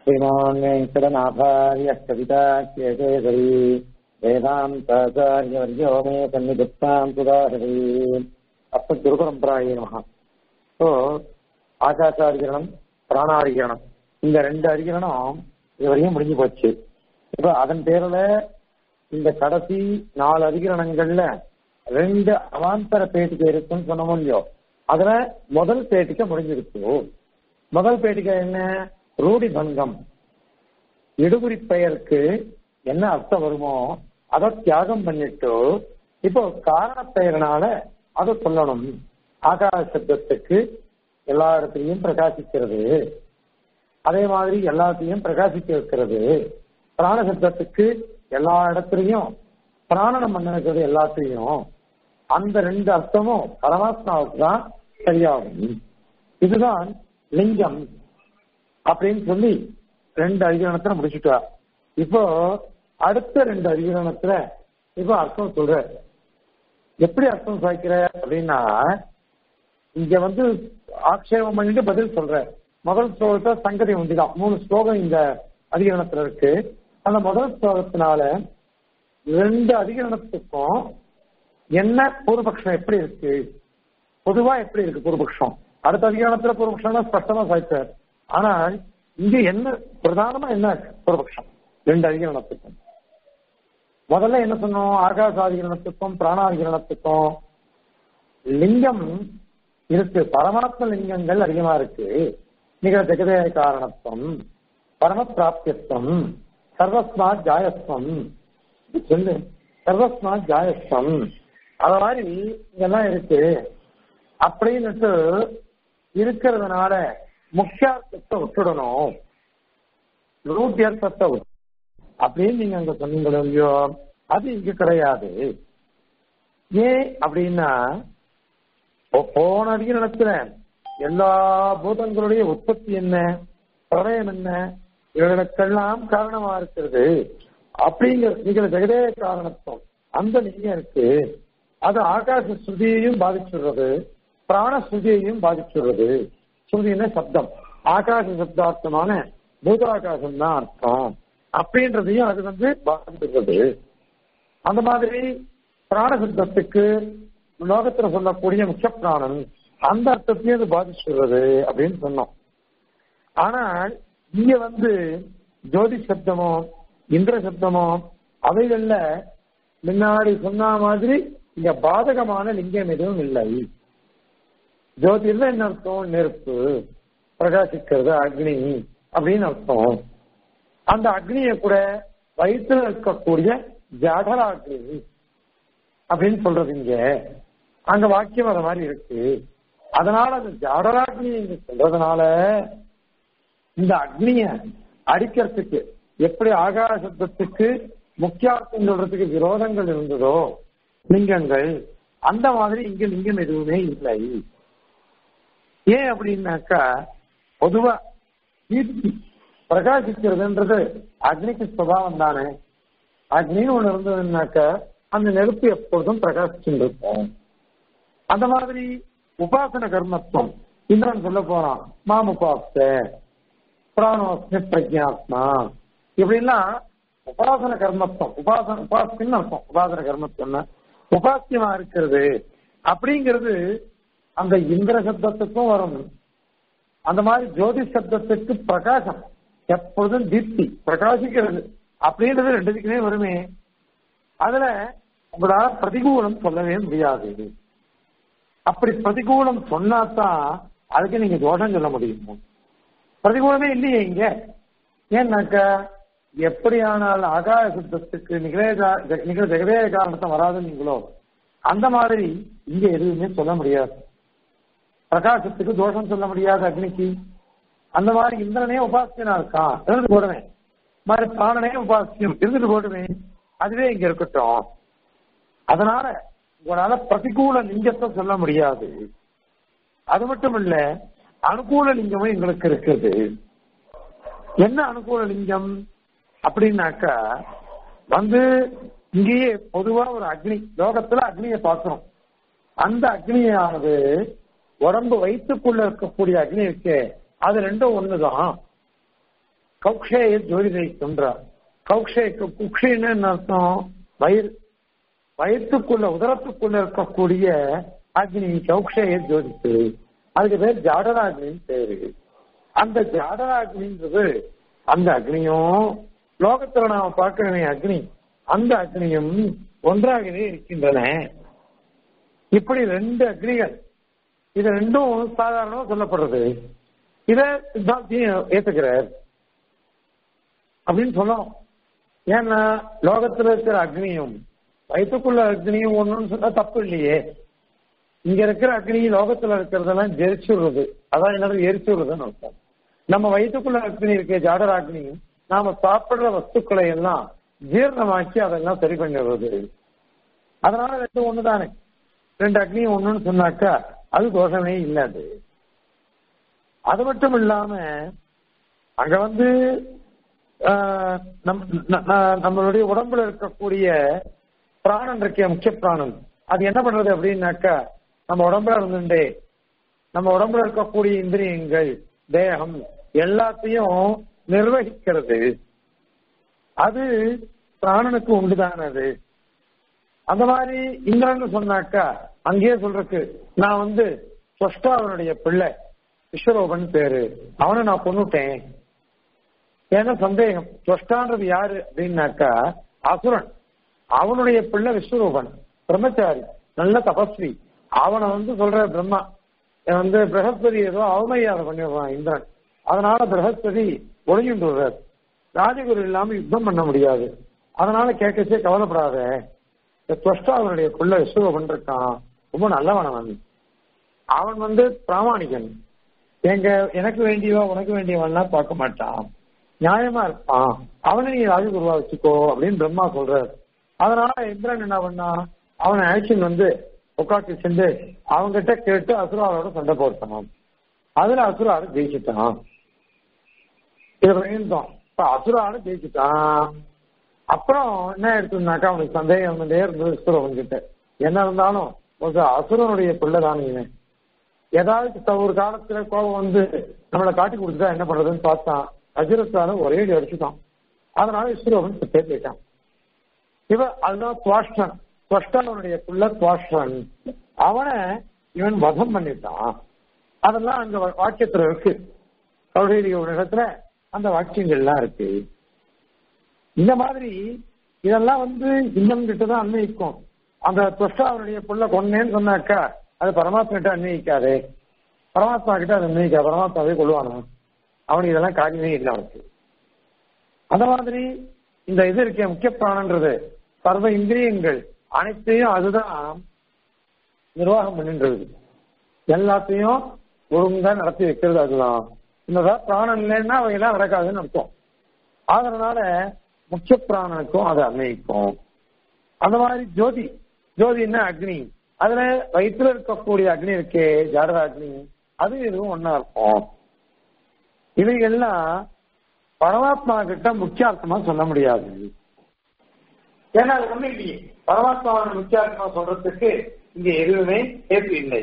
श्रीमान् वेङ्कटनाथार्यः कविताख्यकेसरी वेदान्ताचार्यवर्यो मे सन्निधत्ताम् सुधाहरी அப்ப குருபரம்பராயே நமகா ஸோ ஆகாசாதிகரணம் பிராணாதிகரணம் இந்த ரெண்டு அதிகரணம் இதுவரையும் முடிஞ்சு போச்சு இப்போ அதன் பேர்ல இந்த கடைசி நாலு அதிகரணங்கள்ல ரெண்டு அவாந்தர பேட்டிகை இருக்குன்னு சொன்னோம் இல்லையோ அதுல முதல் பேட்டிக்கை முடிஞ்சிருக்கு முதல் பேட்டிகை என்ன ரூடி பங்கம் இடுகுறி பெயருக்கு என்ன அர்த்தம் வருமோ அதை தியாகம் பண்ணிட்டு இப்போ காரண பெயர்னால அதை சொல்லணும் ஆகார சப்தத்துக்கு எல்லா இடத்துலையும் பிரகாசிக்கிறது அதே மாதிரி எல்லாத்தையும் பிரகாசிக்க வைக்கிறது பிராண சப்தத்துக்கு எல்லா இடத்துலையும் பிராணனம் பண்ணிருக்கிறது எல்லாத்தையும் அந்த ரெண்டு அர்த்தமும் பரமாத்மாவுக்கு தான் சரியாகும் இதுதான் லிங்கம் அப்படின்னு சொல்லி ரெண்டு அதிகரணத்துல முடிச்சுட்டா இப்போ அடுத்த ரெண்டு அதிகரணத்துல இப்போ அர்த்தம் சொல்ற எப்படி அர்த்தம் சாய்க்கிற அப்படின்னா இங்க வந்து ஆக்ஷேபம் பண்ணிட்டு பதில் சொல்ற முதல் ஸ்லோகத்தை சங்கதி ஒன்றிதான் மூணு ஸ்லோகம் இந்த அதிகரணத்துல இருக்கு அந்த முதல் ஸ்லோகத்தினால ரெண்டு அதிகரணத்துக்கும் என்ன பூர்வபக்ஷம் எப்படி இருக்கு பொதுவா எப்படி இருக்கு பூர்வபக்ஷம் அடுத்த அதிகாரத்துல பூர்வபக்ஷம் தான் ஸ்பஷ்டமா சாய்ச்சார் ஆனால் இங்க என்ன பிரதானமா என்ன பூர்வபக்ஷம் ரெண்டு அதிகரணத்துக்கும் முதல்ல என்ன சொன்னோம் ஆகாசாதிகரணத்துக்கும் பிராணாதிகரணத்துக்கும் லிங்கம் இருக்கு பரமாத்ம லிங்கங்கள் அதிகமா இருக்கு நிகழ ஜெகதே காரணத்துவம் பரம பிராப்தியத்துவம் சர்வஸ்மாத் ஜாயஸ்வம் சொல்லு சர்வஸ்மாத் ஜாயஸ்வம் அத மாதிரி இங்கெல்லாம் இருக்கு அப்படின்னுட்டு இருக்கிறதுனால முக்கியார்த்தத்தை விட்டுடணும் ரூட்டியர்த்தத்தை அப்படின்னு நீங்க அங்க சொன்னீங்களோ இல்லையோ அது இங்க கிடையாது ஏன் அப்படின்னா போன அதிகரணத்துல எல்லா பூதங்களுடைய உற்பத்தி என்ன பிரளயம் என்ன இவர்களுக்கெல்லாம் காரணமா இருக்கிறது அப்படிங்கிற நீங்க ஜெகதே காரணத்துவம் அந்த நீங்க இருக்கு அது ஆகாச ஸ்ருதியையும் பாதிச்சுடுறது பிராண ஸ்ருதியையும் பாதிச்சுடுறது ஸ்ருதினா சப்தம் ஆகாச சப்தார்த்தமான பூதாகாசம் தான் அர்த்தம் அப்படின்றதையும் அது வந்து பாதிக்கிறது அந்த மாதிரி பிராண சப்தத்துக்கு லோகத்துல சொல்லக்கூடிய முக்கிய பிராணன் அந்த அர்த்தத்தையும் அது பாதிச்சுடுறது அப்படின்னு சொன்னோம் ஆனால் இங்க வந்து ஜோதி சப்தமோ இந்திர சப்தமோ அவைகள்ல முன்னாடி சொன்ன மாதிரி இங்க பாதகமான லிங்கம் எதுவும் இல்லை ஜோதிர்ல என்ன அர்த்தம் நெருப்பு பிரகாசிக்கிறது அக்னி அப்படின்னு அர்த்தம் அந்த அக்னியை கூட வயிற்றுல இருக்கக்கூடிய ஜடராக்னி அப்படின்னு சொல்றது இங்க அங்க வாக்கியம் அது மாதிரி இருக்கு அதனால அந்த ஜடராக்னி இங்க சொல்றதுனால இந்த அக்னிய அடிக்கிறதுக்கு எப்படி ஆகார சப்தத்துக்கு முக்கியார்த்தம் சொல்றதுக்கு விரோதங்கள் இருந்ததோ லிங்கங்கள் அந்த மாதிரி இங்க லிங்கம் எதுவுமே இல்லை ஏன் அப்படின்னாக்கா பொதுவா கீர்த்தி பிரகாசிக்கிறதுன்றது அக்னிக்கு சுபாவம் தானே அக்னின்னு ஒண்ணு இருந்ததுன்னாக்க அந்த நெருப்பு எப்பொழுதும் பிரகாசிச்சுட்டு இருக்கும் அந்த மாதிரி உபாசன கர்மத்துவம் இந்திரன் சொல்ல போறான் மாம் உபாச பிராணோஸ்மி பிரஜாத்மா இப்படிலாம் உபாசன கர்மத்துவம் உபாசன உபாசன்னு அர்த்தம் உபாசன கர்மத்துவம்னா உபாசியமா இருக்கிறது அப்படிங்கிறது அந்த இந்திர சப்தத்துக்கும் வரும் அந்த மாதிரி ஜோதி சப்தத்துக்கு பிரகாசம் எப்பொழுதும் தீப்தி பிரகாசிக்கிறது அப்படின்றது ரெண்டுக்குமே வருமே அதுல உங்களால பிரதிகூலம் சொல்லவே முடியாது அப்படி பிரதிகூலம் சொன்னாதான் அதுக்கு நீங்க தோஷம் சொல்ல முடியும் பிரதிகூலமே இல்லையே இங்க ஏன்னாக்க எப்படியானால் ஆகாய சுத்தத்துக்கு நிகழ நிகழ ஜெகதே காரணத்தை வராதுங்களோ அந்த மாதிரி இங்க எதுவுமே சொல்ல முடியாது பிரகாசத்துக்கு தோஷம் சொல்ல முடியாது அக்னிக்கு அந்த மாதிரி இந்திரனே உபாசியனா இருக்கான் இருந்து போடுவேன் மாதிரி பிராணனே உபாசியம் இருந்துட்டு போடுவேன் அதுவே இங்க இருக்கட்டும் அதனால உங்களால பிரதிகூல லிங்கத்தை சொல்ல முடியாது அது மட்டும் இல்ல அனுகூல லிங்கமும் எங்களுக்கு இருக்குது என்ன அனுகூல லிங்கம் அப்படின்னாக்கா வந்து இங்கேயே பொதுவா ஒரு அக்னி லோகத்துல அக்னியை பார்க்கிறோம் அந்த அக்னியானது உடம்பு வயிற்றுக்குள்ள இருக்கக்கூடிய அக்னி இருக்கு அது ரெண்டும் ஒண்ணுதான் கௌக்ஷேய ஜோதிதை சொல்றார் கௌக்ஷே குக்ஷின்னு என்ன அர்த்தம் வயிறு வயிற்றுக்குள்ள உதரத்துக்குள்ள இருக்கக்கூடிய அக்னி கௌக்ஷேய ஜோதித்து அதுக்கு பேர் ஜாடராக்னின்னு பேரு அந்த ஜாடராக்னின்றது அந்த அக்னியும் லோகத்துல நாம பார்க்கிறவே அக்னி அந்த அக்னியும் ஒன்றாகவே இருக்கின்றன இப்படி ரெண்டு அக்னிகள் இது ரெண்டும் சாதாரணமா சொல்லப்படுறது இத சித்தாந்தியும் ஏத்துக்கிறார் அப்படின்னு சொல்லணும் ஏன்னா லோகத்துல இருக்கிற அக்னியும் வயிற்றுக்குள்ள அக்னியும் ஒண்ணுன்னு சொன்னா தப்பு இல்லையே இங்க இருக்கிற அக்னி லோகத்துல இருக்கிறதெல்லாம் ஜெரிச்சுடுறது அதான் என்னது எரிச்சுடுறதுன்னு அர்த்தம் நம்ம வயிற்றுக்குள்ள அக்னி இருக்க ஜாடர அக்னியும் நாம சாப்பிடுற வஸ்துக்களை எல்லாம் ஜீரணமாக்கி அதெல்லாம் சரி பண்ணிடுறது அதனால ரெண்டு ஒண்ணுதானே ரெண்டு அக்னியும் ஒண்ணுன்னு சொன்னாக்கா அது தோஷமே இல்லை அது அது மட்டும் இல்லாம அங்க வந்து நம்மளுடைய உடம்புல இருக்கக்கூடிய பிராணன் இருக்க முக்கிய பிராணன் அது என்ன பண்றது அப்படின்னாக்கா நம்ம உடம்புல இருந்துட்டே நம்ம உடம்புல இருக்கக்கூடிய இந்திரியங்கள் தேகம் எல்லாத்தையும் நிர்வகிக்கிறது அது பிராணனுக்கு உண்டுதானது அந்த மாதிரி இந்திரன் சொன்னாக்கா அங்கேயே சொல்றதுக்கு நான் வந்து சொஷ்டாவனுடைய பிள்ளை விஸ்வரூபன் பேரு அவனை நான் கொண்டுட்டேன் ஏன்னா சந்தேகம் சொஷ்டான்றது யாரு அப்படின்னாக்கா அசுரன் அவனுடைய பிள்ளை விஸ்வரூபன் பிரம்மச்சாரி நல்ல தபஸ்வி அவனை வந்து சொல்ற பிரம்மா வந்து பிரகஸ்பதி ஏதோ அவமரியாதை பண்ணிடுறான் இந்திரன் அதனால பிரகஸ்பதி ஒழுங்கிட்டு விடுறார் ராஜகுரு இல்லாம யுத்தம் பண்ண முடியாது அதனால கேட்கச்சே கவலைப்படாத துவஷ்டா அவனுடைய பிள்ளை விஸ்வரூபன் இருக்கான் ரொம்ப நல்லவன் அவன் அவன் வந்து பிராமணிகன் எங்க எனக்கு வேண்டியவா உனக்கு வேண்டியவன்லாம் பார்க்க மாட்டான் நியாயமா இருப்பான் அவனை நீ ராஜகுருவா வச்சுக்கோ அப்படின்னு பிரம்மா சொல்றாரு அதனால இந்திரன் என்ன பண்ணா அவனை ஆக்ஷன் வந்து உட்காந்து சென்று அவங்கிட்ட கேட்டு அசுராரோட சண்டை போட்டான் அதுல அசுராரு ஜெயிச்சுட்டான் இது பண்ணியிருந்தோம் இப்ப அசுராரு ஜெயிச்சுட்டான் அப்புறம் என்ன எடுத்துனாக்கா அவனுக்கு சந்தேகம் வந்துட்டே இருந்தது விஸ்வரவன் கிட்ட என்ன இருந்தாலும் ஒரு அசுரனுடைய பிள்ளை தான் இவன் ஏதாவது ஒரு காலத்துல கோபம் வந்து நம்மளை காட்டி கொடுத்துட்டா என்ன பண்றதுன்னு பார்த்தான் அஜிரத்தால ஒரே அடி அடிச்சுட்டான் அதனால விஸ்வரவன் செத்தே போயிட்டான் இவ அதுதான் துவாஷ்டன் துவஷ்டனுடைய புள்ள துவாஷ்டன் அவனை இவன் வதம் பண்ணிட்டான் அதெல்லாம் அங்க வாக்கியத்துல இருக்கு கௌடீரிய இடத்துல அந்த வாக்கியங்கள்லாம் இருக்கு இந்த மாதிரி இதெல்லாம் வந்து இன்னும் கிட்ட தான் அன்வயிக்கும் அந்த துவஷ்டாவனுடைய புள்ள கொன்னேன்னு சொன்னாக்கா அது பரமாத்மா கிட்ட அன்வயிக்காது பரமாத்மா கிட்ட அது அன்வயிக்காது பரமாத்மாவே கொள்வானா அவனுக்கு இதெல்லாம் காரியமே இல்லை அவனுக்கு அந்த மாதிரி இந்த இது இருக்க முக்கிய பிராணன்றது சர்வ இந்திரியங்கள் அனைத்தையும் அதுதான் நிர்வாகம் பண்ணின்றது எல்லாத்தையும் ஒழுங்கா நடத்தி வைக்கிறது அதுதான் இன்னதான் பிராணம் இல்லைன்னா அவங்க எல்லாம் நடக்காதுன்னு அர்த்தம் அதனால முக்கிய பிராணனுக்கும் அது அன்வயிக்கும் அந்த மாதிரி ஜோதி ஜோதின்னா அக்னி அதுல வயிற்றுல இருக்கக்கூடிய அக்னி இருக்கே ஜாடர அக்னி அது எதுவும் ஒன்னா இருக்கும் இவைகள்லாம் பரமாத்மா கிட்ட முக்கியார்த்தமா சொல்ல முடியாது ஏன்னா அது ஒண்ணு இல்லையே பரமாத்மாவோட முக்கியார்த்தமா சொல்றதுக்கு இங்க எதுவுமே ஏற்பு இல்லை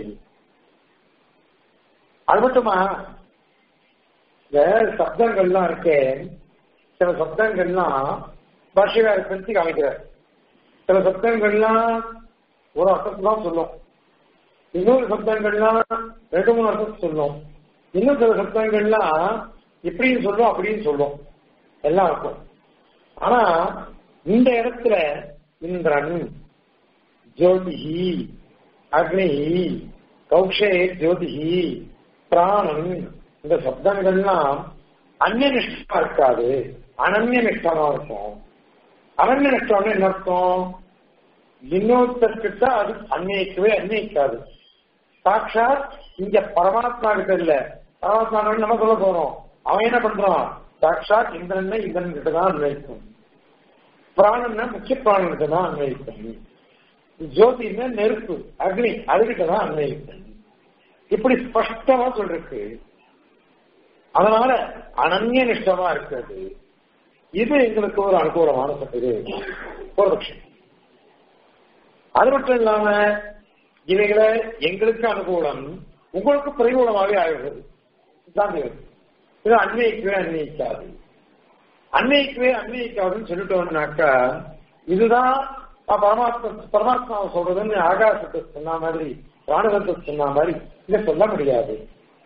அது மட்டுமா இந்த சப்தங்கள்லாம் இருக்கே சில சப்தங்கள்லாம் பாஷையார பிரிச்சு காமிக்கிறார் சில சப்தங்கள்லாம் ஒரு அர்த்தத்தை தான் சொல்லும் இன்னொரு சப்தங்கள்லாம் ரெண்டு மூணு அர்த்தத்தை சொல்லும் இன்னும் சில சப்தங்கள்லாம் இப்படியும் சொல்லும் அப்படியும் சொல்லும் எல்லாம் இருக்கும் ஆனா இந்த இடத்துல இந்திரன் ஜோதிஹி அக்னி கௌஷே ஜோதிஹி பிராணன் இந்த சப்தங்கள்லாம் அந்நியனிஷ்டமா இருக்காது அனன்ய நிஷ்டமா இருக்கும் அனன்ய நிஷ்டம்னு என்ன அர்த்தம் இன்னொருத்தர்கிட்ட அது அன்வயிக்கவே அன்வயிக்காது சாட்சாத் இங்க பரமாத்மா கிட்ட இல்ல பரமாத்மா நம்ம சொல்ல போறோம் அவன் என்ன பண்றான் சாட்சாத் இந்திரன் இந்திரன் கிட்ட தான் அன்வயிக்கும் பிராணன்னா முக்கிய பிராணனுக்கு தான் அன்வயிக்கும் ஜோதினா நெருப்பு அக்னி அதுகிட்ட தான் அன்வயிக்கும் இப்படி ஸ்பஷ்டமா சொல்றதுக்கு அதனால அனன்ய நிஷ்டமா இருக்கிறது இது எங்களுக்கு ஒரு அனுகூலமான இது பூர்வபக்ஷம் அது மட்டும் இல்லாம இவைகளை எங்களுக்கு அனுகூலம் உங்களுக்கு பிரதிகூலமாகவே ஆகிறது இது அன்வயிக்கவே அன்வயிக்காது அன்னைக்குவே அன்னைக்காதுன்னு சொல்லிட்டோம்னாக்கா இதுதான் பரமாத்மா பரமாத்மாவை சொல்றதுன்னு ஆகாசத்தை சொன்ன மாதிரி ராணுவத்தை சொன்ன மாதிரி இங்க சொல்ல முடியாது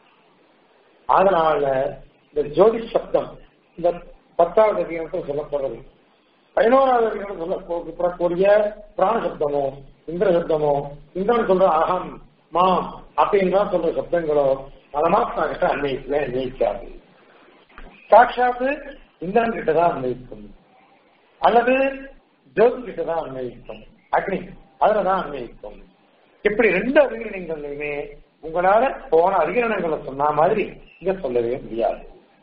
அதனால இந்த ஜோதி சப்தம் இந்த பத்தாவது அதிகாரத்தை சொல்லப்படுறது பதினோராவது அதிகாரம் சொல்லப்படக்கூடிய பிராண சப்தமோ இந்திர சப்தமோ இந்திரன் சொல்ற அகம் மாம் அப்படின்னு தான் சொல்ற சப்தங்களோ பரமாத்மா கிட்ட அன்னைக்குல அன்னைக்காது சாட்சாத்து இந்திரன் கிட்ட தான் அன்வைக்கும் அல்லது ஜோதி கிட்ட தான் அன்வைக்கும் அக்னி அதுலதான் அன்வைக்கும் இப்படி ரெண்டு அதிகரணங்களையுமே உங்களால போன அதிகரணங்களை சொன்ன மாதிரி இங்க சொல்லவே முடியாது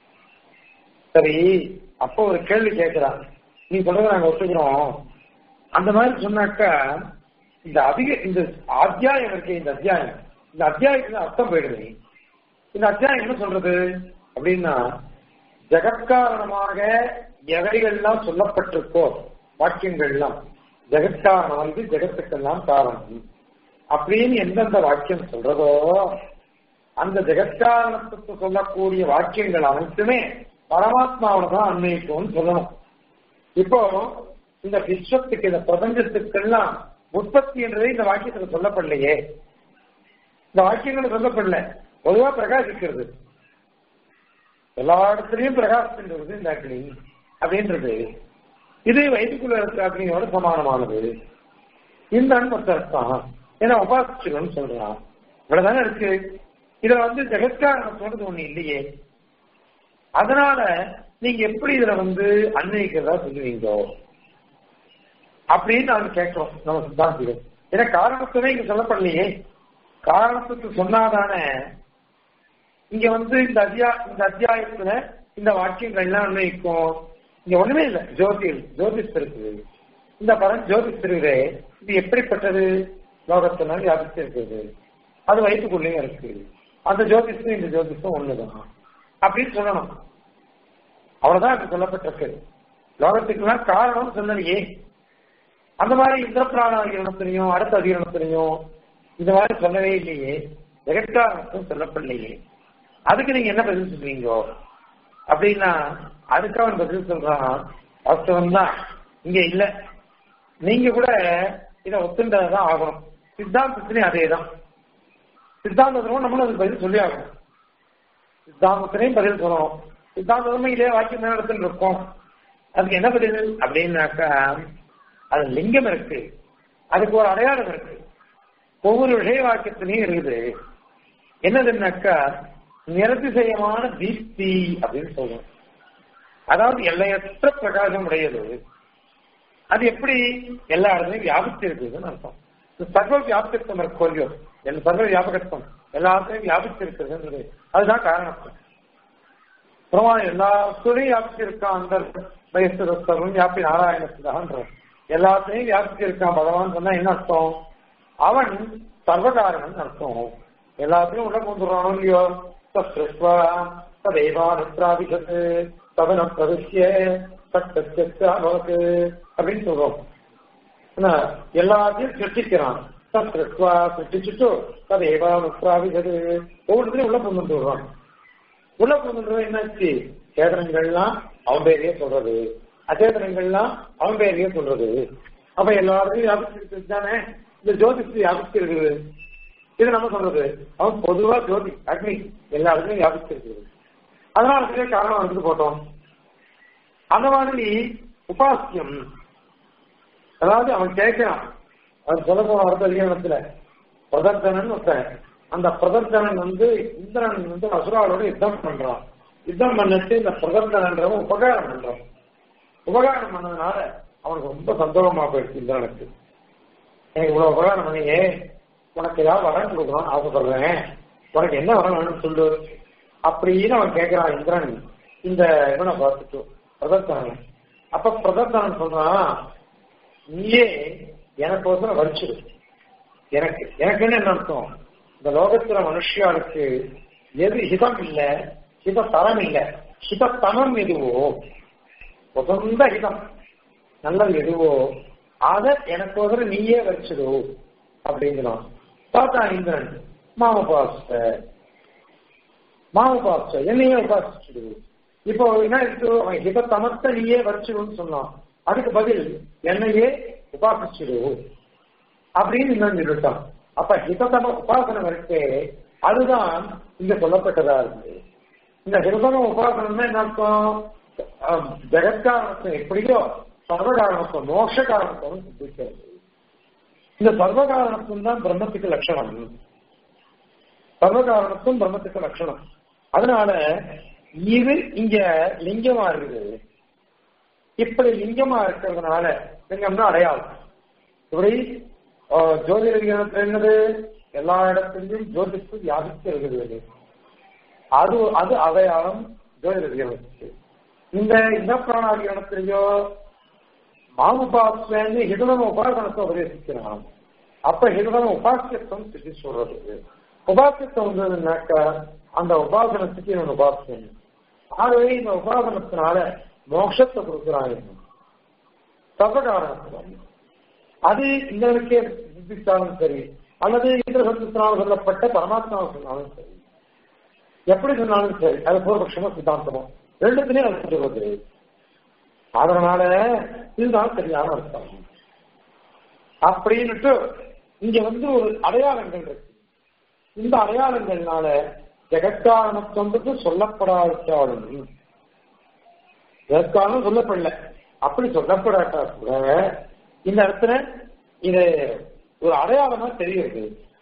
சரி அப்போ ஒரு கேள்வி கேட்கிறான் நீ சொல்றத நாங்க ஒத்துக்கிறோம் அந்த மாதிரி சொன்னாக்கா இந்த அதிக இந்த அத்தியாயம் இருக்கு இந்த அத்தியாயம் இந்த அத்தியாயத்துல அர்த்தம் போயிடுது இந்த அத்தியாயம் என்ன சொல்றது அப்படின்னா ஜெகத்காரணமாக எவைகள்லாம் சொல்லப்பட்டிருக்கோ வாக்கியங்கள்லாம் ஜெகத்காரணம் வந்து ஜெகத்துக்கெல்லாம் காரணம் அப்படின்னு எந்தெந்த வாக்கியம் சொல்றதோ அந்த ஜெகத்காரணத்துக்கு சொல்லக்கூடிய வாக்கியங்கள் அனைத்துமே பரமாத்மாவோட தான் அன்வயிக்கும்னு சொல்லணும் இப்போ இந்த விஸ்வத்துக்கு இந்த பிரபஞ்சத்துக்கெல்லாம் உற்பத்தி என்றது இந்த வாக்கியத்துல சொல்லப்படலையே இந்த வாக்கியங்கள் சொல்லப்படல பொதுவா பிரகாசிக்கிறது எல்லா இடத்துலயும் பிரகாசிக்கின்றது இந்த அக்னி அப்படின்றது இது வயிற்றுக்குள்ள இருக்கிற அக்னியோட சமானமானது இந்த அன்பத்தான் ஏன்னா உபாசிச்சுன்னு சொல்றான் இவ்வளவுதானே இருக்கு இதுல வந்து ஜெகத்காரணம் சொல்றது ஒண்ணு இல்லையே அதனால நீங்க எப்படி இதுல வந்து அன்வயிக்கிறதா சொல்லுவீங்க அப்படின்னு நாங்க கேட்கிறோம் நம்ம சித்தாந்திகள் ஏன்னா காரணத்துவே இங்க சொல்லப்படலையே காரணத்துக்கு சொன்னாதானே இங்க வந்து இந்த அத்தியா இந்த அத்தியாயத்துல இந்த வாக்கியங்கள் எல்லாம் அன்வயிக்கும் இங்க ஒண்ணுமே இல்லை ஜோதில் ஜோதிஷ் இருக்குது இந்த பரம் ஜோதிஷ் இருக்குது இது எப்படிப்பட்டது லோகத்தினால வியாபித்து இருக்குது அது வயிற்றுக்குள்ளேயும் இருக்கு அந்த ஜோதிஷம் இந்த ஜோதிஷம் ஒண்ணுதான் அப்படின்னு சொல்லணும் அவ்வளவுதான் அது சொல்லப்பட்டிருக்கு லோகத்துக்கெல்லாம் காரணம் சொல்லலையே அந்த மாதிரி இந்த பிராண அதிகரணத்திலையும் அடுத்த அதிகரணத்திலையும் இந்த மாதிரி சொல்லவே இல்லையே ஜெகத்காரணத்தும் சொல்லப்படலையே அதுக்கு நீங்க என்ன பதில் சொல்றீங்க அப்படின்னா அதுக்கு அவன் பதில் சொல்றான் வாஸ்தவம் தான் இங்க இல்ல நீங்க கூட இதை ஒத்துண்டதான் ஆகணும் சித்தாந்தத்திலையும் அதே தான் சித்தாந்தத்திலும் நம்மளும் அதுக்கு பதில் சொல்லி ஆகணும் சித்தாந்தத்திலையும் பதில் சொல்லணும் சித்தாந்தமே இதே வாக்கியம் நேரத்தில் இருக்கும் அதுக்கு என்ன பதில் அப்படின்னாக்கா அது லிங்கம் இருக்கு அதுக்கு ஒரு அடையாளம் இருக்கு ஒவ்வொரு விஷய வாக்கியத்திலையும் இருக்குது என்னதுன்னாக்கா நிரதிசயமான தீப்தி அப்படின்னு சொல்றோம் அதாவது எல்லையற்ற பிரகாசம் உடையது அது எப்படி எல்லா இடத்துலையும் வியாபித்து இருக்குதுன்னு அர்த்தம் சர்வ வியாபித்தம் இருக்கு கொஞ்சம் என் சர்வ வியாபகத்துவம் எல்லாத்தையும் வியாபித்து இருக்குதுன்றது அதுதான் காரணம் பிரமாணம் எல்லா வஸ்துலையும் வியாபித்து இருக்கான் அந்த வயசுரம் வியாபி நாராயணத்துதான்ற எல்லாத்தையும் வியாபித்து இருக்கான் பகவான் சொன்னா என்ன அர்த்தம் அவன் சர்வகாரணன் அர்த்தம் எல்லாத்தையும் உள்ள கொண்டுறானோ இல்லையோ தஸ்ருஷ்வா ததைவானுத்ராபிஷத்து ததன பிரவிஷ்ய சட்டத்து அப்படின்னு சொல்றோம் எல்லாத்தையும் சிருஷ்டிக்கிறான் தஸ்ருஷ்வா சிருஷ்டிச்சுட்டு ததைவானுத்ராபிஷது ஒவ்வொருத்தரையும் உள்ள கொண்டு வருவான் உள்ள கொண்டு என்னாச்சு சேதனங்கள்லாம் அவன் பேரையே சொல்றது அச்சேதனங்கள்லாம் அவன் பேரையே சொல்றது அப்ப எல்லாருக்கும் வியாபிச்சிருக்கு தானே இந்த ஜோதிஷ் வியாபிச்சிருக்குது இது நம்ம சொல்றது அவன் பொதுவா ஜோதி அக்னி எல்லா இடத்துலையும் வியாபிச்சிருக்குது அதனால அதுவே காரணம் எடுத்து போட்டோம் அந்த மாதிரி உபாசியம் அதாவது அவன் கேட்கிறான் அவன் சொல்ல போன அடுத்த அதிகாரத்துல பிரதர்த்தனன் ஒருத்தன் அந்த பிரதர்த்தனன் வந்து இந்திரன் வந்து அசுராவோட யுத்தம் பண்றான் யுத்தம் பண்ணிட்டு இந்த பிரதர்த்தனன்றவன் உபகாரம் பண்றான் உபகாரம் பண்ணதுனால அவனுக்கு ரொம்ப சந்தோஷமா போயிடுச்சு இந்திரனுக்கு எனக்கு இவ்வளவு உபகாரம் பண்ணியே உனக்கு ஏதாவது வரம் கொடுக்கணும் ஆசைப்படுறேன் உனக்கு என்ன வரம் வேணும்னு சொல்லு அப்படின்னு அவன் கேட்கிறான் இந்திரன் இந்த இவனை பார்த்துட்டு பிரதர்த்தனன் அப்ப பிரதர்த்தனன் சொல்றான் நீயே எனக்கு ஒசரம் வரிச்சிடு எனக்கு எனக்கு என்ன அர்த்தம் இந்த லோகத்துல மனுஷியாளுக்கு எது ஹிதம் இல்ல ஹித தரம் இல்ல ஹிதத்தனம் எதுவோ உசந்த ஹிதம் நல்லது எதுவோ அத எனக்கு ஒசரம் நீயே வச்சிடு அப்படிங்கிறான் பார்த்தா இந்திரன் மாம பாஸ்ட மாம பாஸ்ட என்னையே உபாசிச்சுடு இப்போ என்ன இருக்கு அவன் ஹித தமத்த நீயே வரிச்சிடுன்னு சொன்னான் அதுக்கு பதில் என்னையே உபாசிச்சிடு அப்படின்னு இன்னும் சொல்லிட்டான் அப்ப ஹிததம உபாசனம் இருக்கே அதுதான் இங்க சொல்லப்பட்டதா இருக்கு இந்த ஹிருதம உபாசனம் என்ன அர்த்தம் அஹ், ஜெகத்காரணத்தை எப்படியோ சர்வகாரணத்துவம் மோட்ச காரணத்துவம் சித்திக்கிறது இந்த சர்வகாரணத்துவம் தான் பிரம்மத்துக்கு லட்சணம் சர்வகாரணத்துவம் பிரம்மத்துக்கு லட்சணம் அதனால இது இங்க லிங்கமா இருக்குது இப்படி லிங்கமா இருக்கிறதுனால லிங்கம்னா அடையாளம் இப்படி அஹ், ஜோதிடத்தில் என்னது எல்லா இடத்திலும் ஜோதிஷத்து வியாபித்து இருக்கிறது அது அது அடையாளம் ஜோதிடர்களுக்கு இந்த இந்த பிராணாதிகரணத்திலேயோ மாமுபாசன்னு ஹிருதம உபாசனத்தை உபதேசிக்கிறான் அப்ப ஹிருதம உபாசியத்துவம் சித்தி சொல்றது உபாசியத்துவம் வந்ததுன்னாக்கா அந்த உபாசனத்துக்கு இவன் உபாசனம் ஆகவே இந்த உபாசனத்தினால மோட்சத்தை கொடுக்கிறான் சர்வகாரணத்துவம் அது இந்திரனுக்கே சித்தித்தாலும் சரி அல்லது இந்திர சத்தத்தினால் சொல்லப்பட்ட பரமாத்மாவை சொன்னாலும் சரி எப்படி சொன்னாலும் சரி அது பூர்வபட்சமோ சித்தாந்தமோ ரெண்டுத்துலயும் அது சொல்றது அதனால இதுதான் சரியான அர்த்தம் அப்படின்னுட்டு இங்க வந்து ஒரு அடையாளங்கள் இருக்கு இந்த அடையாளங்கள்னால ஜெகத்காரணத்துவத்துக்கு சொல்லப்படாவிட்டாலும் ஜெகத்காரணம் சொல்லப்படல அப்படி சொல்லப்படாட்டா கூட இந்த இடத்துல இது ஒரு அடையாளமா தெரியுது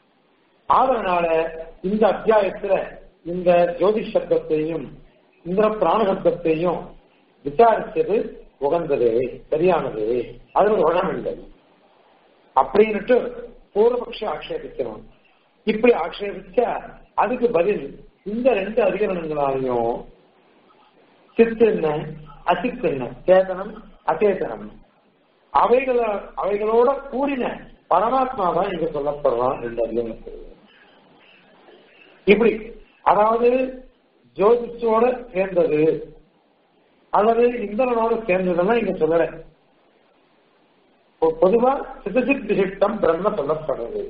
அதனால இந்த அத்தியாயத்துல இந்த ஜோதிஷ் சப்தத்தையும் இந்த பிராண சப்தத்தையும் விசாரிச்சது உகந்தது சரியானது அது ஒரு உணம் இல்லை அப்படின்னுட்டு பூர்வபக்ஷ ஆக்ஷேபிக்கணும் இப்படி ஆக்ஷேபிச்சா அதுக்கு பதில் இந்த ரெண்டு அதிகரணங்களாலையும் சித்து என்ன அசித்து என்ன சேதனம் அச்சேதனம் அவைகள அவைகளோட கூடின பரமாத்மா தான் இங்க சொல்லப்படுறான் ரெண்டு அதிகரணத்தில் இப்படி அதாவது ஜோதிஷோட சேர்ந்தது அல்லது இந்திரனோட சேர்ந்ததுன்னா இங்க சொல்லல பொ- பொதுவா சித்தசித் விசிஷ்டம் பிரம்ம சொல்லப்படுறது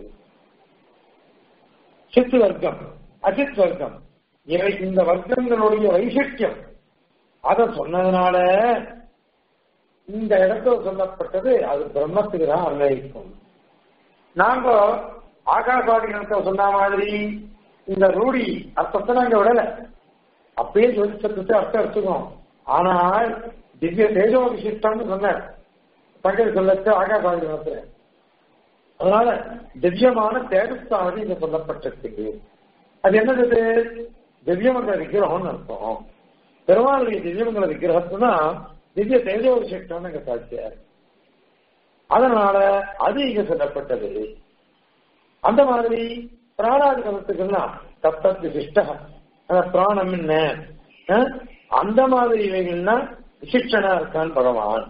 சித்து வர்க்கம் அசித் வர்க்கம் இவை இந்த வர்க்கங்களுடைய வைசிஷ்டியம் அத சொன்னதுனால இந்த இடத்துல சொல்லப்பட்டது அது பிரம்மத்துக்கு தான் அன்வயிக்கும் நாங்க ஆகாசாதிகத்தை சொன்ன மாதிரி இந்த ரூடி அர்த்தத்தை நாங்க விடல அப்பயே ஜோதிஷத்துக்கு அர்த்தம் எடுத்துக்கோம் ஆனால் திவ்ய தேஜோ விசிஷ்டம்னு சொன்னார் சங்கர் சொல்லத்து ஆகாசாதிகத்துல அதனால திவ்யமான தேஜஸ்தானது இங்க சொல்லப்பட்டிருக்கு அது என்னது இது? திவ்யமங்கல விக்கிரகம்னு அர்த்தம் பெருமாளுடைய திவ்யமங்கல விக்கிரகத்துனா திவ்ய தேஜோ விசிஷ்டம்னு இங்க சாட்சியார் அதனால அது இங்க சொல்லப்பட்டது அந்த மாதிரி பிராணாதிகமத்துக்கெல்லாம் தத்தத் விசிஷ்ட அந்த பிராணம் என்ன அஹ்? அந்த மாதிரி இவைகள்னா விசிஷ்டனா இருக்கான் பகவான்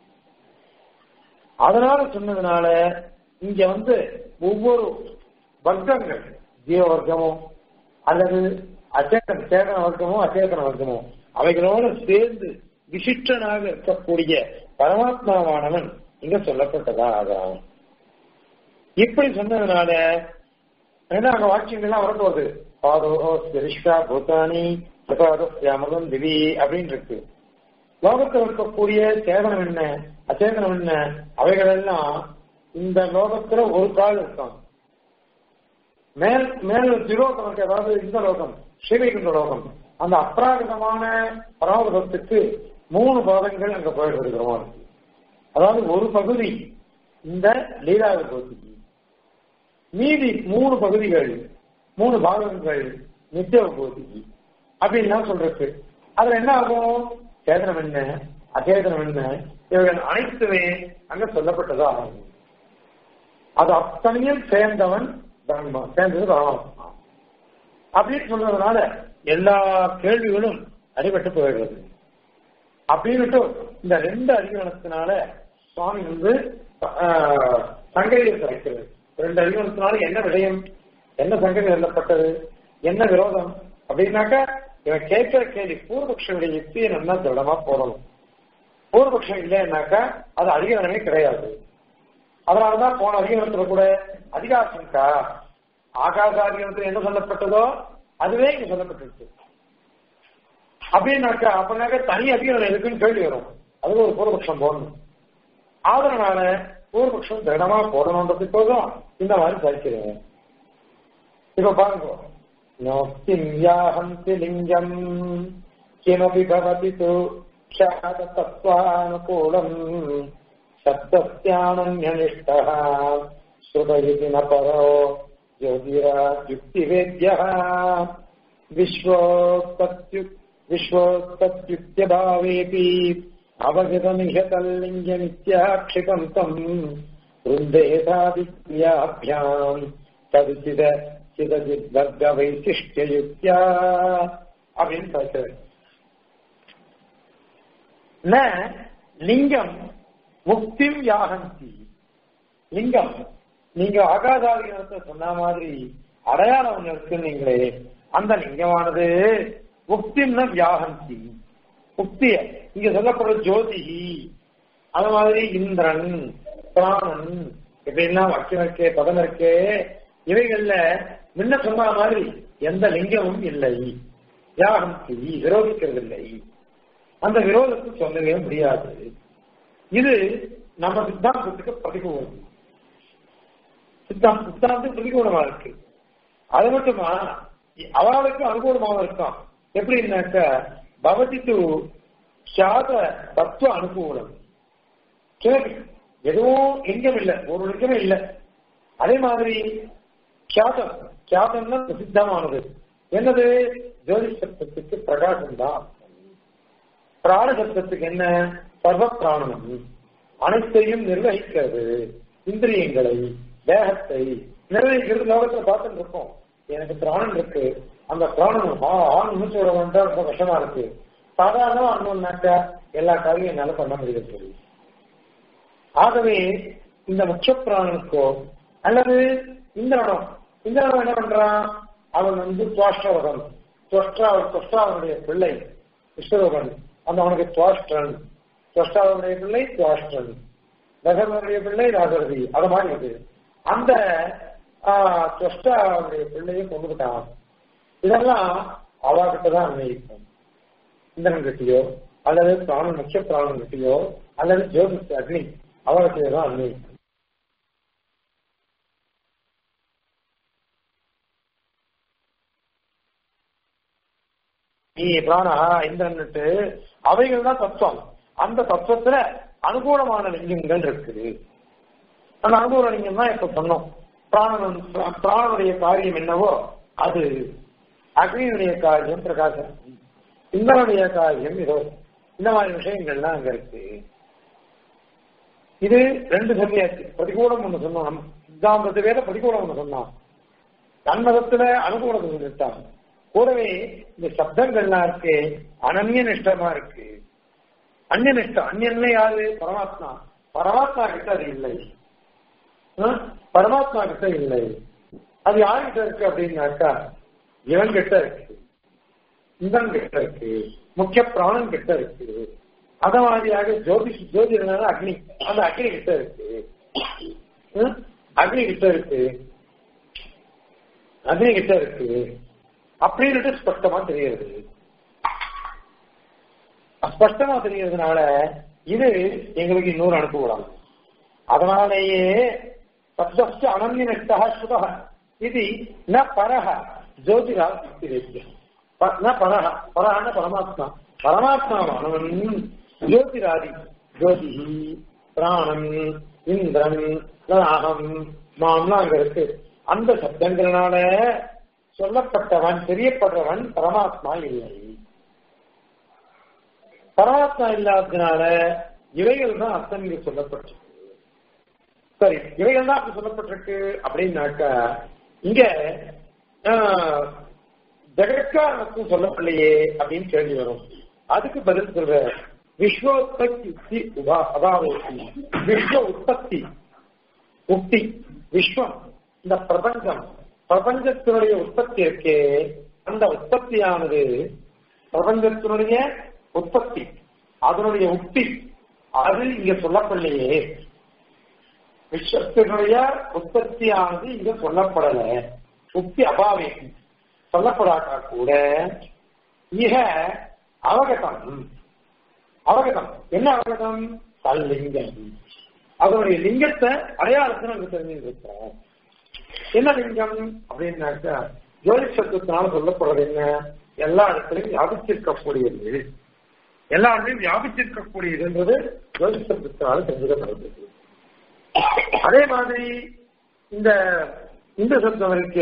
அதனால சொன்னதுனால இங்க வந்து ஒவ்வொரு வர்க்கங்கள் ஜீவ வர்க்கமோ அல்லது அச்சேதன சேதன வர்க்கமோ அச்சேதன வர்க்கமோ அவைகளோட சேர்ந்து விசிஷ்டனாக இருக்கக்கூடிய பரமாத்மாவானவன் இங்க சொல்லப்பட்டதா ஆகாம் இப்படி சொன்னதுனால ஏன்னா அங்க வாக்கியங்கள்லாம் வரப்போகுது பாதோ ஸ்பெரிஷ்கா பூத்தானி அமலம் திவி அப்படின்னு இருக்கு லோகத்தில் இருக்கக்கூடிய சேதனம் என்ன அச்சேதனம் என்ன அவைகள் எல்லாம் இந்த லோகத்துல ஒரு கால் இருக்கும் மேல் மேல் திரோகம் இருக்கு அதாவது இந்த லோகம் ஸ்ரீவைகுண்ட லோகம் அந்த அப்ராகிதமான பரமபதத்துக்கு மூணு பாதங்கள் அங்க போயிட்டு இருக்கிறோம் அதாவது ஒரு பகுதி இந்த லீலா பகுதி மீதி மூணு பகுதிகள் மூணு பாகங்கள் நித்திய பகுதி அப்படின்னு சொல்றது அதுல என்ன ஆகும் சேதனம் என்ன அச்சேதனம் என்ன இவைகள் அனைத்துமே அங்க சொல்லப்பட்டதா ஆகும் அது அத்தனையும் சேர்ந்தவன் பிரம்மா சேர்ந்தது பரமாத்மா அப்படின்னு சொன்னதுனால எல்லா கேள்விகளும் அடிபட்டு போயிடுறது அப்படின்னுட்டு இந்த ரெண்டு அதிகரணத்தினால சுவாமி வந்து ஆஹ், சங்கதியை கிடைக்கிறது ரெண்டு அதிகரணத்தினால என்ன விடயம் என்ன சங்கதி எழுதப்பட்டது என்ன விரோதம் அப்படின்னாக்கா இவன் கேட்கிற கேள்வி பூர்வபக்ஷனுடைய யுக்தியை நல்லா திடமா போடணும் பூர்வபக்ஷம் இல்லைன்னாக்கா அது அதிகாரமே கிடையாது அதனாலதான் போன அதிகாரத்துல கூட அதிகாசங்கா ஆகாச அதிகாரத்தில் என்ன சொல்லப்பட்டதோ அதுவே இங்க சொல்லப்பட்டிருக்கு அப்படின்னாக்கா அப்படின்னாக்கா தனி அதிகாரம் இருக்குன்னு கேள்வி வரும் அது ஒரு பூர்வபக்ஷம் போடணும் அதனால பூர்வபக்ஷம் திடமா போடணுன்றதுக்கோதான் இந்த மாதிரி சரிக்கிறேன் இப்ப பாருங்க நோக்கிம் யாஹந்தி லிங்கம் கிமபி பவதி து க்ஷாத தத்வானுகூலம் சப்தஸ்யானன்யனிஷ்டः ஸ்ருதயிதி ந பரோ ஜோதிரா யுக்திவேத்யः விஸ்வோத்பத்யு विश्वोत्पत्त्युक्त्यभावेऽपि अवगतमिहतल्लिङ्गमित्याक्षिपम् तम् वृन्देतादिक्रियाभ्याम् तदुचित चिदजिद्वर्गवैशिष्ट्ययुक्त्या அப்படின்னு பார்க்கிறது ந லிங்கம் முக்திம் யாகந்தி லிங்கம் நீங்க ஆகாதாதிகத்தை சொன்ன மாதிரி அடையாளம் ஒண்ணு இருக்குன்னீங்களே அந்த லிங்கமானது முக்திம்னா வியாகந்தி முக்திய இங்க சொல்லப்படுற ஜோதிகி அது மாதிரி இந்திரன் பிராணன் இப்படிலாம் வாக்கியம் இருக்கே பதம் இருக்கே இவைகள்ல முன்ன சொன்ன மாதிரி எந்த லிங்கமும் இல்லை வியாகந்தி விரோதிக்கிறது இல்லை அந்த விரோதத்தை சொல்லவே முடியாது இது நம்ம சித்தாந்தத்துக்கு பிரதிகூலம் சித்தாந்த சித்தாந்தம் பிரதிகூலமா இருக்கு அது மட்டுமா அவளுக்கு அனுகூலமாக இருக்கான் எப்படின்னாக்க பவதி து சாத தத்துவ அனுகூலம் கேள்வி எதுவும் லிங்கம் இல்லை ஒரு லிங்கமே இல்லை அதே மாதிரி கியாதம் கியாதம்னா பிரசித்தமானது என்னது ஜோதி சப்தத்துக்கு பிரகாசம் தான் பிராண சப்தத்துக்கு என்ன சர்வ பிராணனம் அனைத்தையும் நிர்வகிக்கிறது இந்திரியங்களை தேகத்தை நிர்வகிக்கிறது லோகத்துல பார்த்துட்டு இருக்கோம் எனக்கு பிராணன் இருக்கு அந்த பிராணன் ஆண் மூச்சு விட வேண்டாம் ரொம்ப கஷ்டமா இருக்கு சாதாரணமா அண்ணன்னாக்கா எல்லா காரியம் என்னால பண்ண முடியாது ஆகவே இந்த முக்கிய பிராணனுக்கோ அல்லது இந்திரனம் இந்திரனம் என்ன பண்றான் அவன் வந்து துவாஷ்டவகன் துவஷ்டா துவஷ்டாவனுடைய பிள்ளை விஸ்வரூபன் அந்த அவனுக்கு துவாஷ்டன் துவஷ்டாவனுடைய பிள்ளை துவாஷ்டன் தசரனுடைய பிள்ளை ராசரதி அது மாதிரி இது அந்த துவஷ்டாவுடைய பிள்ளையை கொண்டுகிட்டான் இதெல்லாம் அவாகிட்ட தான் அன்வயிக்கும் இந்திரன் கிட்டியோ அல்லது பிராணன் முக்கிய பிராணன் கிட்டியோ அல்லது ஜோதிஷ் அக்னி அவர்கிட்ட தான் அன்வயிக்கும் நீ பிராணா இந்திரன்ட்டு அவைகள் தான் தத்துவம் அந்த தத்துவத்துல அனுகூலமான லிங்கங்கள் இருக்குது அந்த அனுகூல லிங்கம் தான் இப்ப சொன்னோம் பிராணன் பிராணனுடைய காரியம் என்னவோ அது அக்னியுடைய காரியம் பிரகாசம் இந்திரனுடைய காரியம் இதோ இந்த மாதிரி விஷயங்கள்லாம் அங்க இருக்கு இது ரெண்டு சொல்லியாச்சு பிரதிகூலம் ஒண்ணு சொன்னோம் நம்ம சித்தாந்தத்து வேற பிரதிகூலம் ஒண்ணு சொன்னோம் தன்மதத்துல அனுகூலத்தை சொல்லிட்டாங்க கூடவே இந்த சப்தங்கள்லாம் இருக்கு அனன்ய நிஷ்டமா இருக்கு அந்நிய நிஷ்டம் அந்நியன்ல யாரு பரமாத்மா பரமாத்மா கிட்ட அது இல்லை பரமாத்மா கிட்ட இல்லை அது யார்கிட்ட இருக்கு அப்படின்னாக்கா இவன் கிட்ட இருக்கு இந்தன் கிட்ட இருக்கு முக்கிய பிராணன் கிட்ட இருக்கு அத மாதிரியாக ஜோதி ஜோதி அக்னி அந்த அக்னி கிட்ட இருக்கு அக்னி கிட்ட இருக்கு அக்னி கிட்ட இருக்கு அப்படின்னு ஸ்பஷ்டமா தெரியுது ஸ்பஷ்டமா தெரியறதுனால இது எங்களுக்கு இன்னொரு அனுப்புவிடலாம் அதனாலேயே சப்தஸ்து அனன்ய நஷ்டா சுதா இது ந பரஹ ஜோதிரா சக்திரேத்தியம் ந பரஹ பரஹன பரமாத்மா பரமாத்மாவானவன் ஜோதிராதி ஜோதி பிராணன் இந்திரன் அகம் மாம்லாம் அங்க இருக்கு அந்த சப்தங்களால சொல்லப்பட்டவன் தெரியப்படுறவன் பரமாத்மா இல்லை பரமாத்மா இல்லாததுனால இவைகள் தான் அர்த்தம் இங்கு சொல்லப்பட்டிருக்கு சரி இவைகள் தான் அப்படி சொல்லப்பட்டிருக்கு அப்படின்னாக்கா இங்க ஜெகத்காரணத்தும் சொல்லப்படலையே அப்படின்னு கேள்வி வரும் அதுக்கு பதில் சொல்ற விஸ்வோத்பத்தி உபா அபாவோசி விஸ்வ உற்பத்தி உக்தி விஸ்வம் இந்த பிரபஞ்சம் பிரபஞ்சத்தினுடைய உற்பத்தி இருக்கே அந்த உற்பத்தியானது பிரபஞ்சத்தினுடைய உற்பத்தி அதனுடைய உக்தி அது இங்க சொல்லப்படலையே விஸ்வத்தினுடைய உற்பத்தியானது இங்க சொல்லப்படல உக்தி அபாவே சொல்லப்படாட்டா கூட மிக அவகதம் அவகதம் என்ன அவகதம் தல்லிங்கம் அதனுடைய லிங்கத்தை அடையாளத்தை நாங்க தெரிஞ்சிருக்கிறோம் என்ன லிங்கம் அப்படின்னாக்கா ஜோதி சத்துவத்தினால சொல்லப்படுறது என்ன எல்லா இடத்துலையும் வியாபிச்சிருக்கக்கூடியது எல்லா இடத்துலையும் வியாபிச்சிருக்கக்கூடியதுன்றது ஜோதி சத்துவத்தினால தெரிஞ்சுக்கப்படுகிறது அதே மாதிரி இந்த இந்த சப்தம் இருக்கு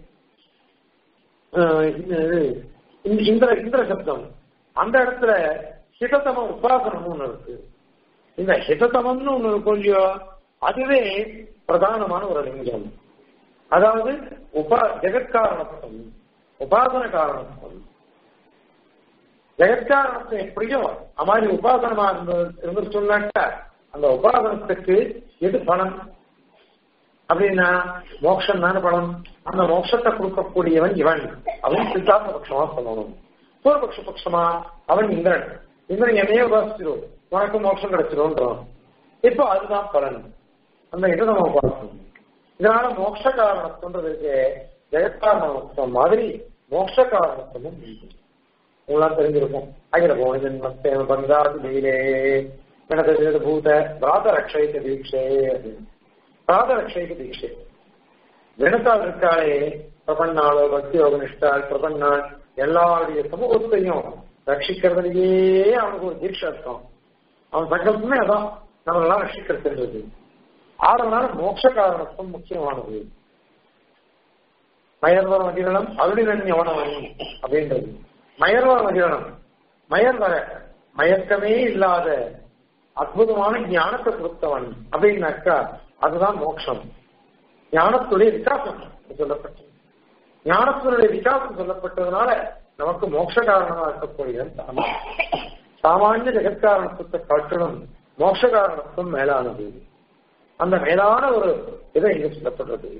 அஹ் இது, இந்த- இந்திர இந்திர சப்தம் அந்த இடத்துல ஹிததம உபாசனம்னு ஒண்ணு இருக்கு இந்த ஹிததமம்னு ஒண்ணு இருக்கும் இல்லையோ அதுவே பிரதானமான ஒரு லிங்கம் அதாவது உபா ஜெகத்காரணத்துவம் உபாசன காரணத்துவம் ஜெகத்காரணத்தை எப்படியோ அது மாதிரி உபாசனமா இருந்தது இருந்துச்சுன்னாக்கா அந்த உபாசனத்துக்கு எது பலன் அப்படின்னா மோட்சம் தானே பலன் அந்த மோட்சத்தை கொடுக்கக்கூடியவன் இவன் அவன் சித்தாந்த பட்சமா சொல்லணும் பூர்வபக்ஷ பட்சமா அவன் இந்திரன் இந்திரன் என்னையே உபாசிச்சிரும் உனக்கு மோட்சம் கிடைச்சிரும்ன்றான் இப்போ அதுதான் பலன் அந்த இதை நம்ம பார்க்கணும் இதனால மோட்ச காரணத்துன்றதுக்கு ஜெகத்காரணத்துவம் மாதிரி மோட்ச காரணத்துவமும் உண்டு. உங்களாம் தெரிஞ்சிருக்கும் அகில போன ஜென்மத்தேவ பந்தாது நீலே எனது பூத பிராத ரக்ஷைக தீட்சை அப்படின்னு. பிராத ரக்ஷைக தீட்சை வினத்தால் இருக்காளே பிரபன்னாளோ பக்தி யோகனிஷ்டால் பிரபன்னாள் எல்லாருடைய சமூகத்தையும் ரட்சிக்கிறதுலயே அவனுக்கு ஒரு தீட்சை இருக்கும் அவன் சங்கல்பமே அதான் நம்மளெல்லாம் ரட்சிக்கிறதுன்றது ஆறனால மோட்ச காரணத்துவம் முக்கியமானது மயர்வர மதிரணம் அருளினன் எவனவன் அப்படின்றது மயர்வர மதிரணம் மயர் வர மயக்கமே இல்லாத அற்புதமான ஞானத்தை கொடுத்தவன் அப்படின்னாக்கா அதுதான் மோட்சம் ஞானத்துடைய விகாசம் சொல்லப்பட்டது ஞானத்தினுடைய விகாசம் சொல்லப்பட்டதுனால நமக்கு மோட்ச காரணமா இருக்கக்கூடியது சாமான். சாமானிய ஜெகத்காரணத்துவத்தை காட்டிலும் மோட்ச காரணத்துவம் மேலானது அந்த மேலான ஒரு இதை இங்க சொல்லப்படுறது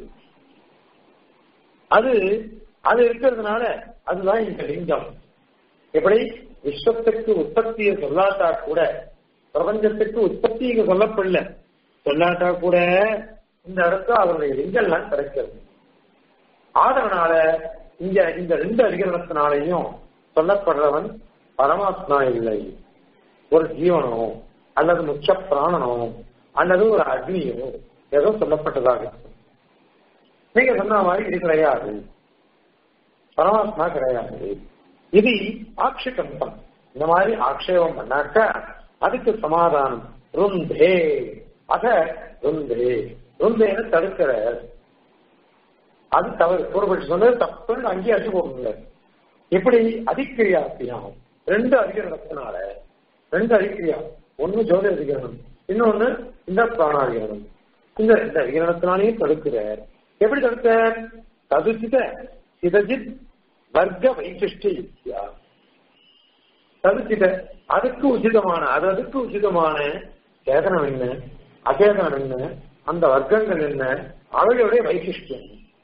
அது அது இருக்கிறதுனால அதுதான் இந்த லிங்கம் எப்படி விஸ்வத்துக்கு உற்பத்தியை சொல்லாட்டா கூட பிரபஞ்சத்துக்கு உற்பத்தி இங்க சொல்லப்படல சொல்லாட்டா கூட இந்த இடத்துல அவருடைய லிங்கம்லாம் கிடைக்கிறது ஆதரனால இங்க இந்த ரெண்டு அதிகரணத்தினாலையும் சொல்லப்படுறவன் பரமாத்மா இல்லை ஒரு ஜீவனோ அல்லது முக்கிய பிராணனோ அல்லது ஒரு அக்னியோ ஏதோ சொல்லப்பட்டதாக இருக்கும். நீங்க சொன்ன மாதிரி இது கிடையாது பரமாத்மா கிடையாது இது ஆக்ஷிகம்பம் இந்த மாதிரி ஆக்ஷேபம் பண்ணாக்க அதுக்கு சமாதானம் ருந்தே அத ருந்தே ருந்தேன்னு தடுக்கிற அது தவறு பூர்வபட்சி சொன்னது தப்புன்னு அங்கேயே அடிச்சு போடுங்க எப்படி அதிக்கிரியாத்தியம் ரெண்டு அதிகரணத்தினால ரெண்டு அதிகிரியா ஒண்ணு ஜோதி அதிகரணம் இன்னொன்னு இந்த பிராணாதிகரணம் இந்த ரெண்டு அதிகரணத்தினாலேயும் தடுக்கிறார் எப்படி தடுத்தார் ததுச்சித சிதஜித் வர்க்க வைசிஷ்டி யுக்தியா ததுச்சித அதுக்கு உச்சிதமான அது அதுக்கு உச்சிதமான சேதனம் என்ன அசேதனம் என்ன அந்த வர்க்கங்கள் என்ன அவைகளுடைய வைசிஷ்டியம்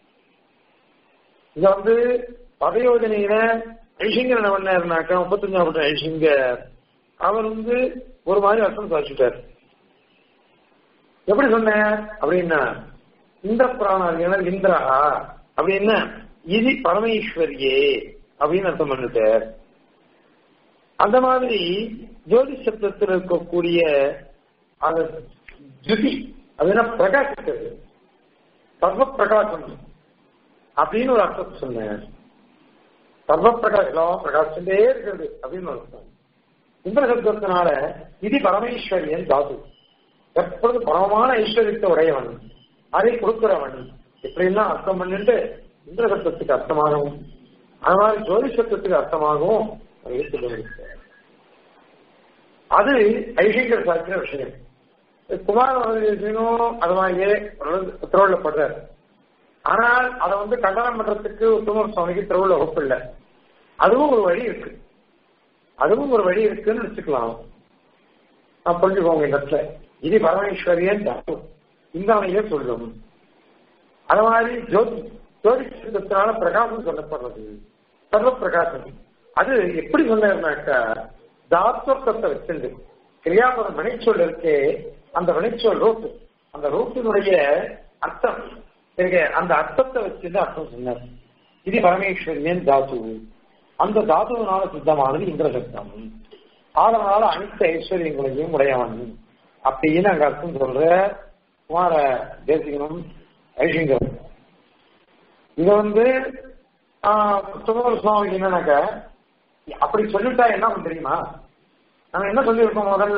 இங்க வந்து பதயோஜனையில ஐசிங்கர் என்ன பண்ணாருனாக்கா முப்பத்தஞ்சாவது ஐசிங்கர் அவர் வந்து ஒரு மாதிரி அர்த்தம் சாதிச்சுட்டார் எப்படி சொன்ன அப்படின்னா இந்திர பிராணாதிகள் இந்திரா அப்படின்னா இது பரமேஸ்வரியே அப்படின்னு அர்த்தம் பண்ணிட்டார் அந்த மாதிரி ஜோதி சப்தத்தில் இருக்கக்கூடிய அந்த ஜுதி அது என்ன பிரகாசிக்கிறது சர்வ பிரகாசம் அப்படின்னு ஒரு அர்த்தம் சொன்னேன் சர்வ பிரகாஷ் எல்லாம் பிரகாசிச்சுட்டே இருக்கிறது அப்படின்னு ஒரு அர்த்தம் இந்திர சப்தத்தினால இது பரமேஸ்வரியன் தாது எப்பொழுது பரமமான ஐஸ்வர்யத்தை உடையவன் அதை கொடுக்கிறவன் இப்படிலாம் அர்த்தம் பண்ணிட்டு இந்திர சப்தத்துக்கு அர்த்தமாகவும் அது மாதிரி ஜோதி சப்தத்துக்கு அர்த்தமாகவும் அதை சொல்லியிருக்க அது ஐஷங்கர் சாத்திர விஷயம் குமாரனும் அது மாதிரியே திருவள்ளப்படுறார் ஆனால் அதை வந்து கண்டனம் பண்றதுக்கு உத்தமர் சுவாமிக்கு திருவுள்ள வகுப்பு இல்லை அதுவும் ஒரு வழி இருக்கு அதுவும் ஒரு வழி இருக்குன்னு வச்சுக்கலாம் நான் புரிஞ்சுக்கோங்க இந்த இடத்துல இது பரமேஸ்வரியன் தாத்து இந்த அவனையே சொல்லும் அது மாதிரி ஜோதி ஜோதி சித்தத்தினால பிரகாசம் சொல்லப்படுறது சர்வ பிரகாசம் அது எப்படி சொன்னாக்கா தாத்வத்தை வச்சிருந்து கிரியாபதம் வினைச்சொல் இருக்கே அந்த வினைச்சொல் ரூட்டு அந்த ரூட்டினுடைய அர்த்தம் இருக்கு அந்த அர்த்தத்தை வச்சிருந்து அர்த்தம் சொன்னார் இது பரமேஸ்வரியன் தாத்து அந்த தாத்துவனால சித்தமானது இந்திர சப்தம் அதனால அனைத்து ஐஸ்வர்யங்களையும் உடையவன் அப்படின்னு அங்க அர்த்தம் சொல்ற குமார தேசிகனும் ஐஷிங்கர் இத வந்து சுமர் சுவாமிக்கு என்னன்னாக்க அப்படி சொல்லிட்டா என்ன பண்ண தெரியுமா நம்ம என்ன சொல்லியிருக்கோம் முதல்ல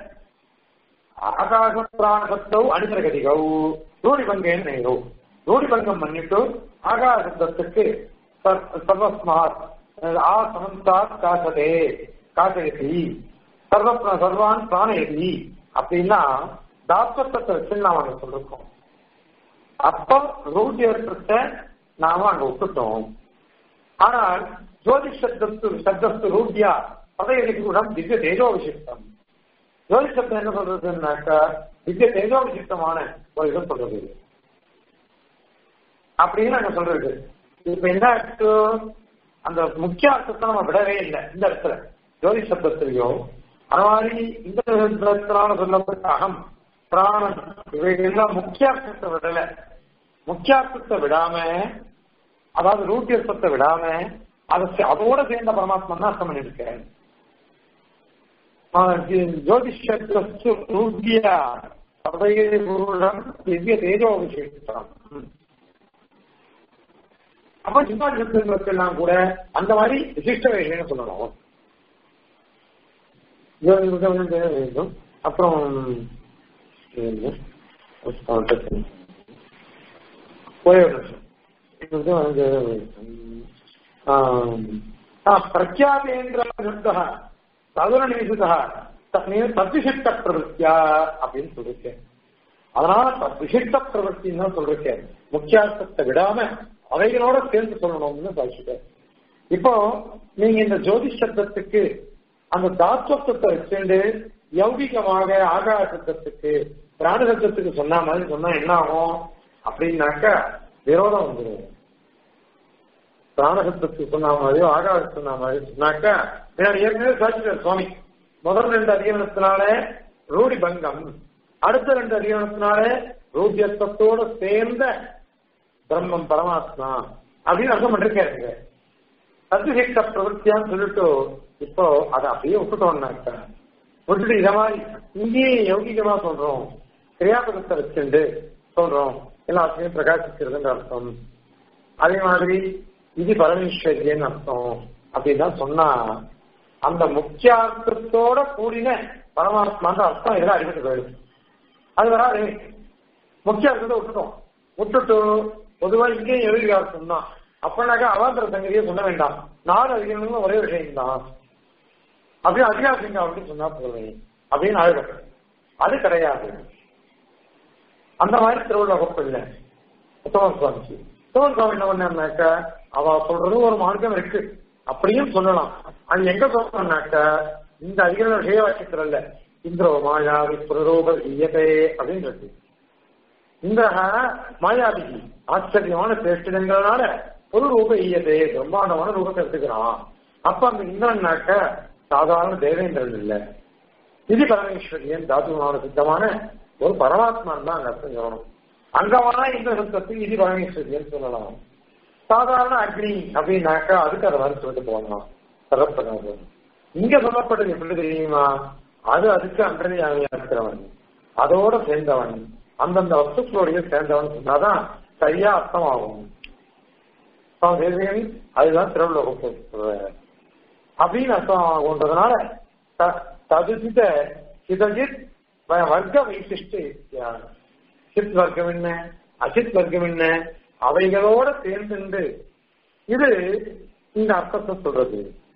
ஆகாச பிராணசத்தௌ அனுசரகதிகௌ ரூடி பங்கேன்னு நேரோ ரூடி பங்கம் பண்ணிட்டு ஆகாசத்துக்கு சர்வஸ்மாத் ஆ சமந்தாத் காசதே காசயதி சர்வ சர்வான் பிராணயதி அப்படின்னா தாத்வத்தை வச்சு நாம அங்க சொல்லிருக்கோம் அப்ப ரூடி அர்த்தத்தை நாம அங்க விட்டுட்டோம் ஆனால் ஜோதிஷ் சப்தத்து சப்தத்து ரூபியா பதவிக்கு கூட திவ்ய தேஜோ விசிஷ்டம் ஜோதிஷ் சப்தம் என்ன சொல்றதுன்னாக்கா திவ்ய தேஜோ விசிஷ்டமான ஒரு இடம் சொல்றது அப்படின்னு நாங்க சொல்றது இப்ப என்ன ஆச்சு அந்த முக்கிய அர்த்தத்தை நம்ம விடவே இல்லை இந்த இடத்துல ஜோதி சப்தத்திலையோ அது மாதிரி இந்த சப்தத்தினால சொல்லப்பட்ட அகம் பிராணன் இவைகள்லாம் முக்கிய அர்த்தத்தை விடல முக்கிய அர்த்தத்தை விடாம அதாவது ரூட்டியர்த்தத்தை விடாம அதை அதோட சேர்ந்த பரமாத்மா தான் அர்த்தம் பண்ணிருக்கேன் ஜோதிஷத்து ரூபியா திவ்ய தேஜோ விசேஷம் அப்ப சிம்மாசனத்துக்கெல்லாம் கூட அந்த மாதிரி விசிஷ்ட விஷயம் சொல்லணும் வேண்டும் அப்புறம் பிரக்யாபேந்திர சதுர நிமிஷத்தா தத்விசிஷ்ட பிரவருத்தியா அப்படின்னு சொல்லிருக்கேன் அதனால தத்விசிஷ்ட பிரவருத்தின்னு தான் சொல்லிருக்கேன் முக்கியார்த்தத்தை விடாம அவைகளோட சேர்ந்து சொல்லணும்னு பேசிட்டேன் இப்போ நீங்க இந்த ஜோதிஷ் சப்தத்துக்கு அந்த தாத்வத்தை வச்சுண்டு யௌகிகமாக ஆகார சப்தத்துக்கு பிராண சப்தத்துக்கு சொன்ன மாதிரி சொன்னா என்ன ஆகும் அப்படின்னாக்க விரோதம் வந்துடும் பிராணசப்தத்துக்கு சொன்ன மாதிரியோ ஆகார சொன்ன மாதிரி சொன்னாக்கா ஏற்கனவே சாட்சியார் சுவாமி முதல் ரெண்டு அதிகரணத்தினால ரூடி பங்கம் அடுத்த ரெண்டு அதிகரணத்தினால ரூபியத்தோட சேர்ந்த பிரம்மம் பரமாத்மா அப்படின்னு அர்த்தம் பண்ணிருக்காருங்க சத்துசிக்த பிரவருத்தியான்னு சொல்லிட்டு இப்போ அதை அப்படியே விட்டுட்டோம்னாக்கா விட்டுட்டு இத மாதிரி இங்கேயே யௌகிகமா சொல்றோம் கிரியாபதத்தை வச்சுண்டு சொல்றோம் எல்லாத்தையும் பிரகாசிக்கிறதுன்ற அர்த்தம் அதே மாதிரி இது பரமேஸ்வரியன்னு அர்த்தம் அப்படின்னு தான் சொன்னா அந்த முக்கியார்த்தத்தோட கூடின பரமாத்மான்ற அர்த்தம் இதெல்லாம் அடிபட்டு போயிடும் அது வராது முக்கிய அர்த்தத்தை விட்டுட்டோம் விட்டுட்டு பொதுவா இங்கேயும் எழுதிய அர்த்தம் தான் அப்பனாக்கா அவாந்தர சங்கதியை சொல்ல வேண்டாம் நாலு அதிகங்களும் ஒரே விஷயம் தான் அப்படியே அதிகாசிங்க அப்படின்னு சொன்னா போதும் அப்படின்னு அழுக அது கிடையாது அந்த மாதிரி திருவிழா வகுப்பு இல்லை உத்தமன் சுவாமிக்கு உத்தமன் சுவாமி என்ன பண்ணாக்க அவ சொல்றது ஒரு மார்க்கம் இருக்கு அப்படியும் சொல்லலாம் அது எங்க சொல்லணும்னாக்க இந்த அதிகார விஷய வாக்கியத்துல இல்ல இந்திரோ மாயாவி பிரரூப இயதே அப்படின்னு இருக்கு இந்திரஹ மாயாவி ஆச்சரியமான சேஷ்டங்கிறதுனால ஒரு ரூப ஈயதே பிரம்மாண்டமான ரூபத்தை எடுத்துக்கிறான் அப்ப அந்த இந்திரன்னாக்க சாதாரண தேவேந்திரன் இல்ல இது பரமேஸ்வரியன் தாத்துமான சித்தமான ஒரு பரமாத்மான் தான் அங்க அர்த்தம் சொல்லணும் அங்கமான இந்த சத்தத்துக்கு இது பரமேஸ்வரியன் சொல்லலாம் சாதாரண அக்னி அப்படின்னாக்கா அதுக்கு அதை மாதிரி சொல்லிட்டு போகலாம் சரப்படாது இங்க சொல்லப்பட்டது எப்படி தெரியுமா அது அதுக்கு அன்றதியாக இருக்கிறவன் அதோட சேர்ந்தவன் அந்தந்த வஸ்துக்களோடைய சேர்ந்தவன் சொன்னாதான் சரியா அர்த்தமாகும் தேசிகன் அதுதான் திருவள்ளுவர் அப்படின்னு அர்த்தம் ஆகுன்றதுனால ததுசித சிதஜித் வர்க்க வைசிஷ்ட சித் வர்க்கம் என்ன அசித் வர்க்கம் என்ன அவைகளோட சேர்ந்து இது இந்த அர்த்தத்தை சொல்றது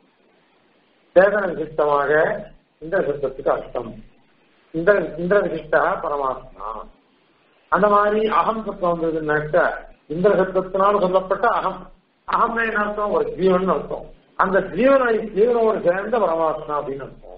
சேதன விசிஷ்டமாக இந்த சப்தத்துக்கு அர்த்தம் இந்த இந்திர விசிஷ்டா பரமாத்மா அந்த மாதிரி அகம் சப்தம் வந்ததுன்னாக்க இந்திர சப்தத்தினால் சொல்லப்பட்ட அகம் அகம் என்ன அர்த்தம் ஒரு ஜீவன் அர்த்தம் அந்த ஜீவனை ஜீவனோடு சேர்ந்த பரமாத்மா அப்படின்னு அர்த்தம்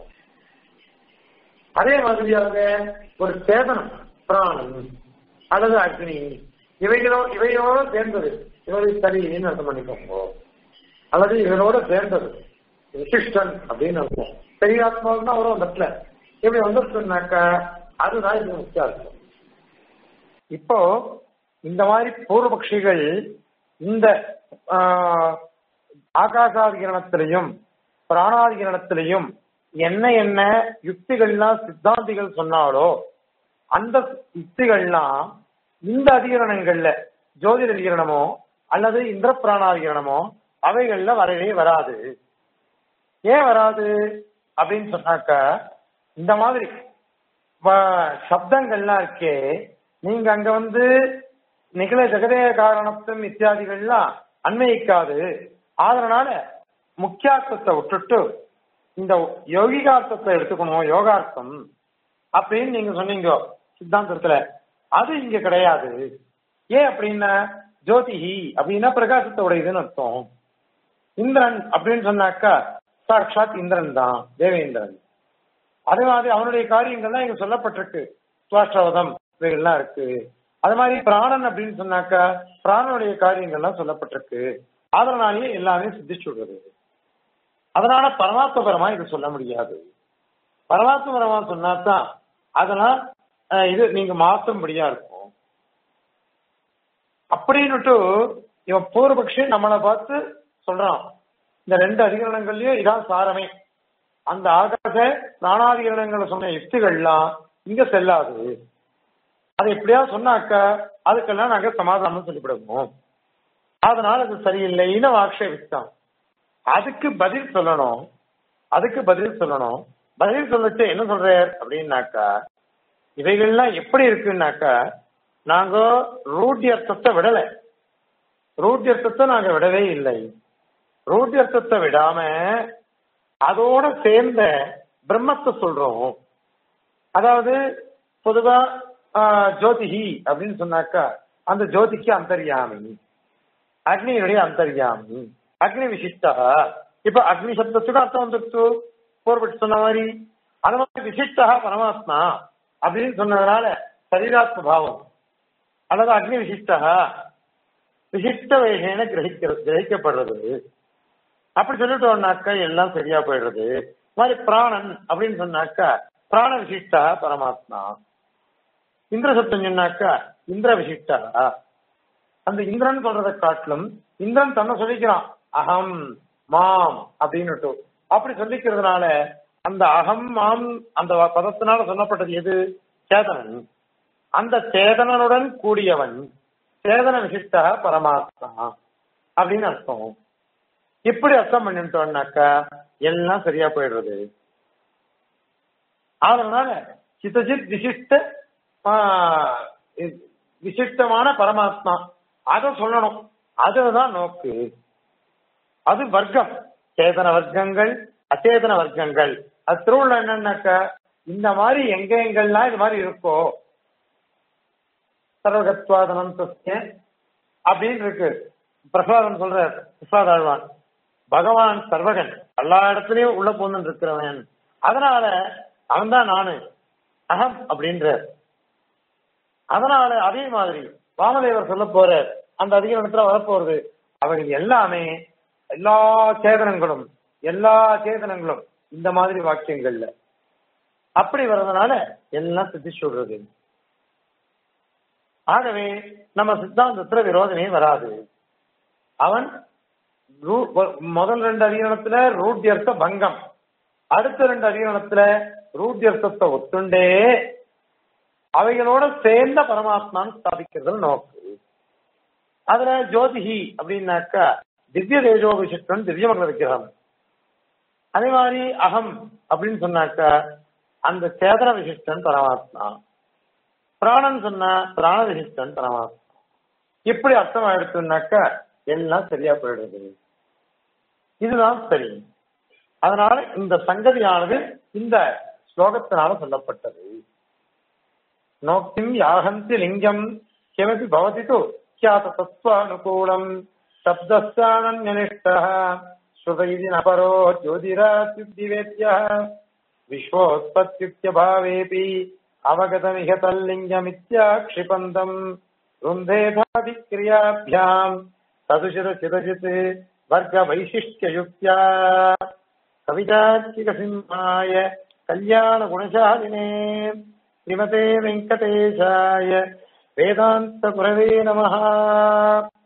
அதே மாதிரியாக ஒரு சேதனம் பிராணன் அல்லது அக்னி இவைகளோ இவைகளோட சேர்ந்தது இவரை சரின்னு அர்த்தம் பண்ணிக்கோங்க அல்லது இவரோட சேர்ந்தது விசிஷ்டன் அப்படின்னு அர்த்தம் பெரியாத்மாவும் தான் வரும் அந்த இடத்துல இப்படி வந்துருச்சுனாக்க அதுதான் இது முக்கிய அர்த்தம் இப்போ இந்த மாதிரி பூர்வபக்ஷிகள் இந்த ஆகாசாதிகரணத்திலையும் பிராணாதிகரணத்திலையும் என்ன என்ன யுக்திகள்லாம் சித்தாந்திகள் சொன்னாலோ அந்த யுக்திகள்லாம் இந்த அதிகரணங்கள்ல ஜோதிட அதிகரணமோ அல்லது இந்திர பிராணாதிகரணமோ அவைகள்ல வரவே வராது ஏன் வராது அப்படின்னு சொன்னாக்க இந்த மாதிரி வ- சப்தங்கள்லாம் இருக்கே நீங்க அங்க வந்து நிகழ ஜெகதேய காரணத்தும் இத்தியாதிகள்லாம் அன்வயிக்காது அதனால முக்கியார்த்தத்தை விட்டுட்டு இந்த யோகிகார்த்தத்தை எடுத்துக்கணும் யோகார்த்தம் அப்படின்னு நீங்க சொன்னீங்க சித்தாந்தத்துல அது இங்க கிடையாது ஏன் அப்படின்னா ஜோதிஹி அப்படின்னா பிரகாசத்தை உடையதுன்னு அர்த்தம் இந்திரன் அப்படின்னு சொன்னாக்கா சாட்சாத் இந்திரன் தான் தேவேந்திரன் அதே மாதிரி அவனுடைய காரியங்கள்லாம் இங்க சொல்லப்பட்டிருக்கு சுவாஷ்டவதம் இவைகள்லாம் இருக்கு அது மாதிரி பிராணன் அப்படின்னு சொன்னாக்கா பிராணனுடைய காரியங்கள்லாம் சொல்லப்பட்டிருக்கு அதனாலேயே எல்லாமே சித்திச்சு விடுறது அதனால பரமாத்மபரமா இது சொல்ல முடியாது பரமாத்மபரமா சொன்னாதான் அதெல்லாம் அஹ், இது நீங்க மாற்றும்படியா இருக்கும் அப்படின்னுட்டு இவன் பூர்வபக்ஷி நம்மளை பார்த்து சொல்றான் இந்த ரெண்டு அதிகரணங்கள்லயும் இதான் சாரமே அந்த ஆகாச பிராணாதிகரணங்களை சொன்ன யுக்திகள்லாம் இங்க செல்லாது அது எப்படியா சொன்னாக்கா அதுக்கெல்லாம் நாங்க சமாதானம் சொல்லிவிடுவோம் அதனால அது சரியில்லைன்னு ஆக்ஷேபித்தான் அதுக்கு பதில் சொல்லணும் அதுக்கு பதில் சொல்லணும் பதில் சொல்லிட்டு என்ன சொல்றார் அப்படின்னாக்கா இவைகள்லாம் எப்படி இருக்குன்னாக்கா நாங்க ரூட்யர்த்தத்தை விடல ரூட்யர்த்தத்தை நாங்க விடவே இல்லை ரூட்யர்த்தத்தை விடாம அதோட சேர்ந்த பிரம்மத்தை சொல்றோம் அதாவது பொதுவா ஆஹ், ஜோதிஹி அப்படின்னு சொன்னாக்கா அந்த ஜோதிக்கு அந்தர்யாமி அக்னியினுடைய அந்தர்யாமி அக்னி விசிஷ்டா இப்ப அக்னி சப்தத்துக்கு அர்த்தம் வந்துருச்சு போர்பட்டு சொன்ன மாதிரி அது மாதிரி விசிஷ்டா பரமாத்மா அப்படின்னு சொன்னதுனால சரீராத்ம பாவம் அல்லது அக்னி விசிஷ்டா விசிஷ்ட வேகேன கிரகிக்கிறது கிரகிக்கப்படுறது அப்படி சொல்லிட்டோம்னாக்கா எல்லாம் சரியா போயிடுறது இது மாதிரி பிராணன் அப்படின்னு சொன்னாக்கா பிராண விசிஷ்டா பரமாத்மா இந்திர சப்தம் சொன்னாக்கா இந்திர விசிஷ்டா அந்த இந்திரன் சொல்றதை காட்டிலும் இந்திரன் தன்னை சொல்லிக்கிறான் அகம் மாம் அப்படின்னுட்டு அப்படி சொல்லிக்கிறதுனால அந்த அகம் மாம் அந்த பதத்தினால சொல்லப்பட்டது எது சேதனன் அந்த சேதனனுடன் கூடியவன் சேதன விசிஷ்டா பரமாத்மா அப்படின்னு அர்த்தம் இப்படி அர்த்தம் பண்ணிட்டோம்னாக்கா எல்லாம் சரியா போயிடுறது அதனால சித்தஜித் விசிஷ்ட ஆ, இ- விசிஷ்டமான பரமாத்மா அதை சொல்லணும் அதுதான் நோக்கு அது வர்க்கம் சேதன வர்க்கங்கள் அச்சேதன வர்க்கங்கள் அது திருவுள்ள என்னன்னாக்கா இந்த மாதிரி எங்க எங்கெல்லாம் இது மாதிரி இருக்கோ சர்வகத்வாதனம் தஸ்ய அப்படின்னு இருக்கு பிரசாதம் சொல்ற பிரசாத் ஆழ்வான் பகவான் சர்வகன் எல்லா இடத்துலயும் உள்ள போந்து இருக்கிறவன் அதனால அவன் தான் நானு அகம் அப்படின்ற அதனால அதே மாதிரி வாமதேவர் சொல்ல போற அந்த அதிகாரத்துல வரப்போறது அவர்கள் எல்லாமே எல்லா சேதனங்களும் எல்லா சேதனங்களும் இந்த மாதிரி வாக்கியங்கள்ல அப்படி வர்றதுனால எல்லாம் சித்தி சொல்றது ஆகவே நம்ம சித்தாந்தத்துல விரோதமே வராது அவன் ரூ- முதல் ரெண்டு அதிகாரத்துல ரூட்யர்த்த பங்கம் அடுத்த ரெண்டு அதிகாரத்துல ரூட்யர்த்தத்தை ஒத்துண்டே அவைகளோட சேர்ந்த பரமாத்மான்னு ஸ்தாபிக்கிறது நோக்கு அதுல ஜோதிஹி அப்படின்னாக்கா திவ்ய தேஜோபிஷிஷ்டன் திவ்யமங்கள விக்கிரகம் அதே மாதிரி அகம் அப்படின்னு சொன்னாக்கா அந்த சேதன விசிஷ்டன் பரமாத்மா பிராணன் சொன்னா பிராண விசிஷ்டன் பரமாத்மா இப்படி அர்த்தம் ஆயிடுச்சுனாக்கா எல்லாம் சரியா போயிடுது இதுதான் சரி அதனால இந்த சங்கதியானது இந்த ஸ்லோகத்தினால சொல்லப்பட்டது நோக்கிம் யாகந்தி லிங்கம் கிமபி பவதி து கியாத தத்வானுகூலம் சப்தஸ்தானன்யனிஷ்டः ஸ்ருதைதி நபரோ ஜோதிராத்யுக்திவேத்யः विश्वोत्पत्त्युक्त्यभावेऽपि अवगतमिह तल्लिङ्गमित्याक्षिपन्तम् रुन्धेधादिक्रियाभ्याम् तदुचिरचिदचित् वर्गवैशिष्ट्ययुक्त्या कवितार्किकसिंहाय कल्याणगुणशालिने श्रीमते वेङ्कटेशाय वेदान्तगुरवे नमः